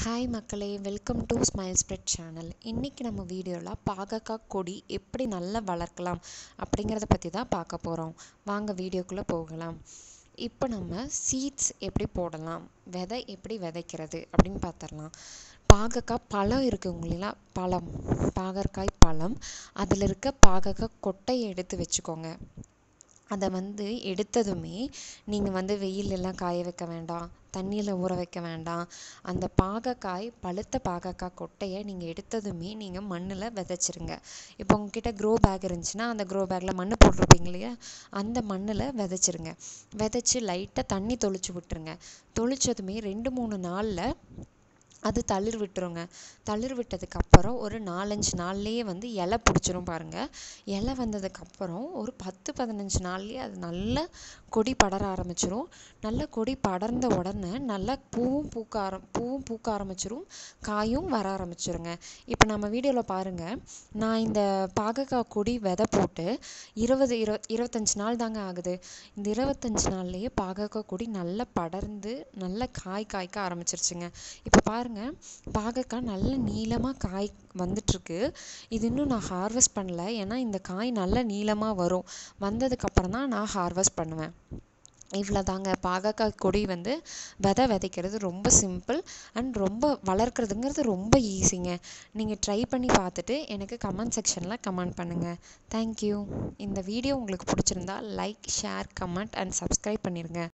hi மக்களே welcome to smile spread channel இன்றைக்கி நம்ம வீடியோவில் பாகக்காய் கொடி எப்படி நல்லா வளர்க்கலாம் அப்படிங்கிறத பற்றி தான் பார்க்க போகிறோம் வாங்க வீடியோக்குள்ளே போகலாம் இப்போ நம்ம சீட்ஸ் எப்படி போடலாம் விதை எப்படி விதைக்கிறது அப்படின்னு பார்த்துடலாம் பாகக்காய் பழம் இருக்குது உங்களா பழம் பாகற்காய் பழம் அதில் இருக்க பாகக்காய் கொட்டையை எடுத்து வச்சுக்கோங்க அதை வந்து எடுத்ததுமே நீங்கள் வந்து வெயிலெல்லாம் காய வைக்க வேண்டாம் தண்ணியில் ஊற வைக்க வேண்டாம் அந்த பாகக்காய் பழுத்த பாகக்காய் கொட்டையை நீங்கள் எடுத்ததுமே நீங்கள் மண்ணில் விதைச்சிருங்க இப்போ உங்ககிட்ட க்ரோ பேக் இருந்துச்சுன்னா அந்த க்ரோ பேக்கில் மண் போட்டிருப்பீங்க இல்லையா அந்த மண்ணில் விதைச்சிருங்க விதைச்சி லைட்டாக தண்ணி தொளிச்சு விட்டுருங்க தொளிச்சதுமே ரெண்டு மூணு நாளில் அது தளிர் விட்டுருங்க தளிர் விட்டதுக்கப்புறம் ஒரு நாலஞ்சு நாள்லேயே வந்து இலை பிடிச்சிரும் பாருங்கள் இலை வந்ததுக்கப்புறம் ஒரு பத்து பதினஞ்சு நாள்லேயே அது நல்ல கொடி படர ஆரம்பிச்சிரும் நல்ல கொடி படர்ந்த உடனே நல்லா பூவும் பூக்க ஆரம் பூவும் பூக்க ஆரம்பிச்சிரும் காயும் வர ஆரம்பிச்சிருங்க இப்போ நம்ம வீடியோவில் பாருங்கள் நான் இந்த பாகக்காய் கொடி விதை போட்டு இருபது இரு இருபத்தஞ்சி நாள் தாங்க ஆகுது இந்த இருபத்தஞ்சி நாள்லேயே பாகக்காய் கொடி நல்லா படர்ந்து நல்ல காய் காய்க்க ஆரம்பிச்சிருச்சுங்க இப்போ பாருங்கள் பாகக்காய் நல்ல நீளமாக காய் வந்துட்டுருக்கு இது இன்னும் நான் ஹார்வெஸ்ட் பண்ணல ஏன்னா இந்த காய் நல்ல நீளமாக வரும் வந்ததுக்கப்புறம் தான் நான் ஹார்வெஸ்ட் பண்ணுவேன் இவ்வளோ தாங்க பாகக்காய் கொடி வந்து விதை விதைக்கிறது ரொம்ப சிம்பிள் அண்ட் ரொம்ப வளர்க்குறதுங்கிறது ரொம்ப ஈஸிங்க நீங்கள் ட்ரை பண்ணி பார்த்துட்டு எனக்கு கமெண்ட் செக்ஷனில் கமெண்ட் பண்ணுங்கள் தேங்க்யூ இந்த வீடியோ உங்களுக்கு பிடிச்சிருந்தா like share comment and subscribe பண்ணிடுங்க